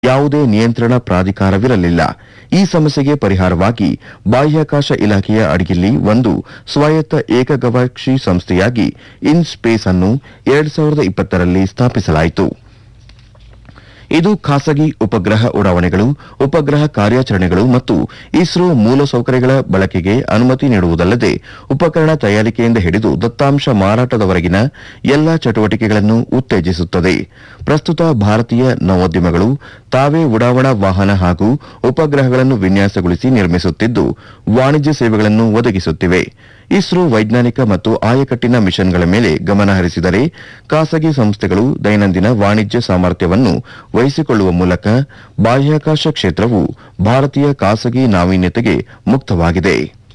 ಯಾವುದೇ ನಿಯಂತ್ರಣ ಪ್ರಾಧಿಕಾರವಿರಲಿಲ್ಲ ಈ ಸಮಸ್ಯೆಗೆ ಪರಿಹಾರವಾಗಿ ಬಾಹ್ಯಾಕಾಶ ಇಲಾಖೆಯ ಅಡಿಯಲ್ಲಿ ಒಂದು ಸ್ವಾಯತ್ತ ಏಕಗವಾಕ್ಷಿ ಸಂಸ್ಥೆಯಾಗಿ ಇನ್ ಸ್ಪೇಸ್ ಅನ್ನು ಎರಡ್ ಸಾವಿರದ ಇಪ್ಪತ್ತರಲ್ಲಿ ಸ್ಥಾಪಿಸಲಾಯಿತು ಇದು ಖಾಸಗಿ ಉಪಗ್ರಹ ಉಡಾವಣೆಗಳು ಉಪಗ್ರಹ ಕಾರ್ಯಾಚರಣೆಗಳು ಮತ್ತು ಇಸ್ರೋ ಮೂಲಸೌಕರ್ಯಗಳ ಬಳಕೆಗೆ ಅನುಮತಿ ನೀಡುವುದಲ್ಲದೆ ಉಪಕರಣ ತಯಾರಿಕೆಯಿಂದ ಹಿಡಿದು ದತ್ತಾಂಶ ಮಾರಾಟದವರೆಗಿನ ಎಲ್ಲಾ ಚಟುವಟಿಕೆಗಳನ್ನು ಉತ್ತೇಜಿಸುತ್ತದೆ ಪ್ರಸ್ತುತ ಭಾರತೀಯ ನವೋದ್ಯಮಗಳು ತಾವೇ ಉಡಾವಣಾ ವಾಹನ ಹಾಗೂ ಉಪಗ್ರಹಗಳನ್ನು ವಿನ್ಯಾಸಗೊಳಿಸಿ ನಿರ್ಮಿಸುತ್ತಿದ್ದು ವಾಣಿಜ್ಯ ಸೇವೆಗಳನ್ನು ಒದಗಿಸುತ್ತಿವೆ ಇಸ್ರೋ ವೈಜ್ಞಾನಿಕ ಮತ್ತು ಆಯಕಟ್ಟಿನ ಮಿಷನ್ಗಳ ಮೇಲೆ ಗಮನ ಹರಿಸಿದರೆ ಖಾಸಗಿ ಸಂಸ್ಥೆಗಳು ದೈನಂದಿನ ವಾಣಿಜ್ಯ ಸಾಮರ್ಥ್ಯವನ್ನು ವಹಿಸಿಕೊಳ್ಳುವ ಮೂಲಕ ಬಾಹ್ಯಾಕಾಶ ಕ್ಷೇತ್ರವು ಭಾರತೀಯ ಖಾಸಗಿ ನಾವೀನ್ಯತೆಗೆ ಮುಕ್ತವಾಗಿದೆ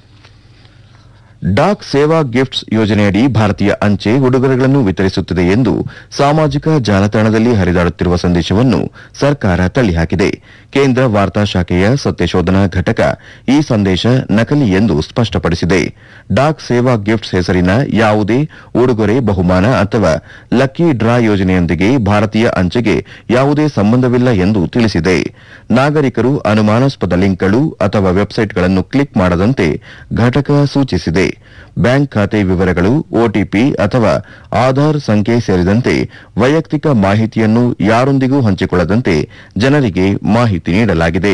ಡಾಕ್ ಸೇವಾ ಗಿಫ್ಟ್ಸ್ ಯೋಜನೆಯಡಿ ಭಾರತೀಯ ಅಂಚೆ ಉಡುಗೊರೆಗಳನ್ನು ವಿತರಿಸುತ್ತಿದೆ ಎಂದು ಸಾಮಾಜಿಕ ಜಾಲತಾಣದಲ್ಲಿ ಹರಿದಾಡುತ್ತಿರುವ ಸಂದೇಶವನ್ನು ಸರ್ಕಾರ ತಳ್ಳಿಹಾಕಿದೆ ಕೇಂದ್ರ ವಾರ್ತಾ ಶಾಖೆಯ ಸತ್ಯಶೋಧನಾ ಘಟಕ ಈ ಸಂದೇಶ ನಕಲಿ ಎಂದು ಸ್ಪಷ್ಟಪಡಿಸಿದೆ ಡಾಕ್ ಸೇವಾ ಗಿಫ್ಟ್ಸ್ ಹೆಸರಿನ ಯಾವುದೇ ಉಡುಗೊರೆ ಬಹುಮಾನ ಅಥವಾ ಲಕ್ಕಿ ಡ್ರಾ ಯೋಜನೆಯೊಂದಿಗೆ ಭಾರತೀಯ ಅಂಚೆಗೆ ಯಾವುದೇ ಸಂಬಂಧವಿಲ್ಲ ಎಂದು ತಿಳಿಸಿದೆ ನಾಗರಿಕರು ಅನುಮಾನಾಸ್ಪದ ಲಿಂಕ್ಗಳು ಅಥವಾ ವೆಬ್ಸೈಟ್ಗಳನ್ನು ಕ್ಲಿಕ್ ಮಾಡದಂತೆ ಘಟಕ ಸೂಚಿಸಿದೆ ಬ್ಯಾಂಕ್ ಖಾತೆ ವಿವರಗಳು ಒಟಿಪಿ ಅಥವಾ ಆಧಾರ್ ಸಂಖ್ಯೆ ಸೇರಿದಂತೆ ವೈಯಕ್ತಿಕ ಮಾಹಿತಿಯನ್ನು ಯಾರೊಂದಿಗೂ ಹಂಚಿಕೊಳ್ಳದಂತೆ ಜನರಿಗೆ ಮಾಹಿತಿ ನೀಡಲಾಗಿದೆ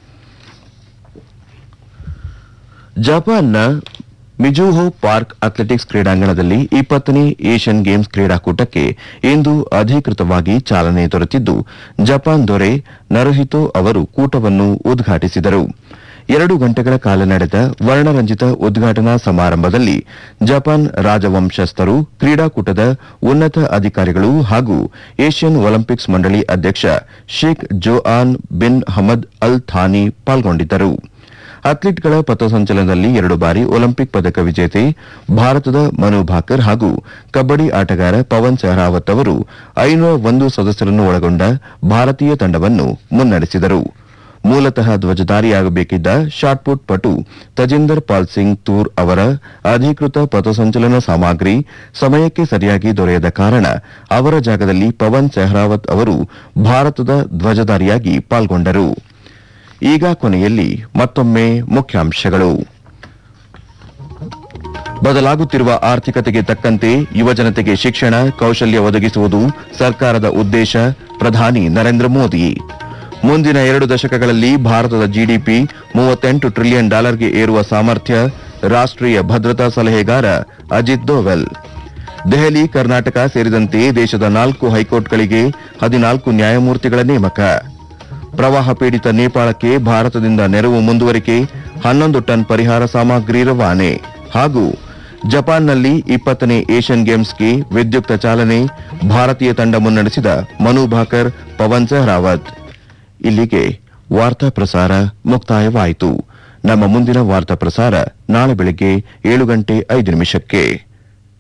ಜಪಾನ್ನ ಮಿಜುಹೋ ಪಾರ್ಕ್ ಅಥ್ಲೆಟಿಕ್ಸ್ ಕ್ರೀಡಾಂಗಣದಲ್ಲಿ ಇಪ್ಪತ್ತನೇ ಏಷ್ಯನ್ ಗೇಮ್ಸ್ ಕ್ರೀಡಾಕೂಟಕ್ಕೆ ಇಂದು ಅಧಿಕೃತವಾಗಿ ಚಾಲನೆ ದೊರೆತಿದ್ದು ಜಪಾನ್ ದೊರೆ ನರುಹಿತೋ ಅವರು ಕೂಟವನ್ನು ಉದ್ಘಾಟಿಸಿದರು ಎರಡು ಗಂಟೆಗಳ ಕಾಲ ನಡೆದ ವರ್ಣರಂಜಿತ ಉದ್ಘಾಟನಾ ಸಮಾರಂಭದಲ್ಲಿ ಜಪಾನ್ ರಾಜವಂಶಸ್ಥರು ಕ್ರೀಡಾಕೂಟದ ಉನ್ನತ ಅಧಿಕಾರಿಗಳು ಹಾಗೂ ಏಷ್ಯನ್ ಒಲಿಂಪಿಕ್ಸ್ ಮಂಡಳಿ ಅಧ್ಯಕ್ಷ Sheikh Joaan bin Hamad al Thani ಪಾಲ್ಗೊಂಡಿದ್ದರು ಅಥ್ಲೀಟ್ಗಳ ಪಥಸಂಚಲನದಲ್ಲಿ ಎರಡು ಬಾರಿ ಒಲಿಂಪಿಕ್ ಪದಕ ವಿಜೇತೆ ಭಾರತದ ಮನು ಭಾಕರ್ ಹಾಗೂ ಕಬ್ಬಡಿ ಆಟಗಾರ ಪವನ್ ಸೆಹ್ರಾವತ್ ಅವರು ಐನೂರ ಒಂದು ಸದಸ್ಯರನ್ನು ಒಳಗೊಂಡ ಭಾರತೀಯ ತಂಡವನ್ನು ಮುನ್ನಡೆಸಿದರು ಮೂಲತಃ ಧ್ವಜಧಾರಿಯಾಗಬೇಕಿದ್ದ ಶಾಟ್ಪುಟ್ ಪಟು ತಜಿಂದರ್ ಪಾಲ್ ಸಿಂಗ್ ತೂರ್ ಅವರ ಅಧಿಕೃತ ಪಥಸಂಚಲನ ಸಾಮಗ್ರಿ ಸಮಯಕ್ಕೆ ಸರಿಯಾಗಿ ದೊರೆಯದ ಕಾರಣ ಅವರ ಜಾಗದಲ್ಲಿ ಪವನ್ ಸೆಹ್ರಾವತ್ ಅವರು ಭಾರತದ ಧ್ವಜಧಾರಿಯಾಗಿ ಪಾಲ್ಗೊಂಡರು ಈಗ ಕೊನೆಯಲ್ಲಿ ಮತ್ತೊಮ್ಮೆ ಮುಖ್ಯಾಂಶಗಳು ಬದಲಾಗುತ್ತಿರುವ ಆರ್ಥಿಕತೆಗೆ ತಕ್ಕಂತೆ ಯುವಜನತೆಗೆ ಶಿಕ್ಷಣ ಕೌಶಲ್ಯ ಒದಗಿಸುವುದು ಸರ್ಕಾರದ ಉದ್ದೇಶ ಪ್ರಧಾನಿ ನರೇಂದ್ರ ಮೋದಿ ಮುಂದಿನ ಎರಡು ದಶಕಗಳಲ್ಲಿ ಭಾರತದ ಜಿಡಿಪಿ ಮೂವತ್ತೆಂಟು ಟ್ರಿಲಿಯನ್ ಡಾಲರ್ಗೆ ಏರುವ ಸಾಮರ್ಥ್ಯ ರಾಷ್ಟ್ರೀಯ ಭದ್ರತಾ ಸಲಹೆಗಾರ ಅಜಿತ್ ದೋವೆಲ್ ದೆಹಲಿ ಕರ್ನಾಟಕ ಸೇರಿದಂತೆ ದೇಶದ ನಾಲ್ಕು ಹೈಕೋರ್ಟ್ಗಳಿಗೆ ಹದಿನಾಲ್ಕು ನ್ಯಾಯಮೂರ್ತಿಗಳ ನೇಮಕ ಪ್ರವಾಹ ಪೀಡಿತ ನೇಪಾಳಕ್ಕೆ ಭಾರತದಿಂದ ನೆರವು ಮುಂದುವರಿಕೆ ಹನ್ನೊಂದು ಟನ್ ಪರಿಹಾರ ಸಾಮಗ್ರಿ ರವಾನೆ ಹಾಗೂ ಜಪಾನ್ನಲ್ಲಿ ಇಪ್ಪತ್ತನೇ ಏಷ್ಯನ್ ಗೇಮ್ಸ್ಗೆ ವಿದ್ಯುಕ್ತ ಚಾಲನೆ ಭಾರತೀಯ ತಂಡ ಮುನ್ನಡೆಸಿದ ಮನು ಭಾಕರ್ ಪವನ್ ಸೆಹ್ರಾವತ್ ಇಲ್ಲಿಗೆ ವಾರ್ತಾ ಪ್ರಸಾರ ಮುಕ್ತಾಯವಾಯಿತು ನಮ್ಮ ಮುಂದಿನ ವಾರ್ತಾ ಪ್ರಸಾರ ನಾಳೆ ಬೆಳಗ್ಗೆ ಏಳು ಗಂಟೆ ಐದು ನಿಮಿಷಕ್ಕೆ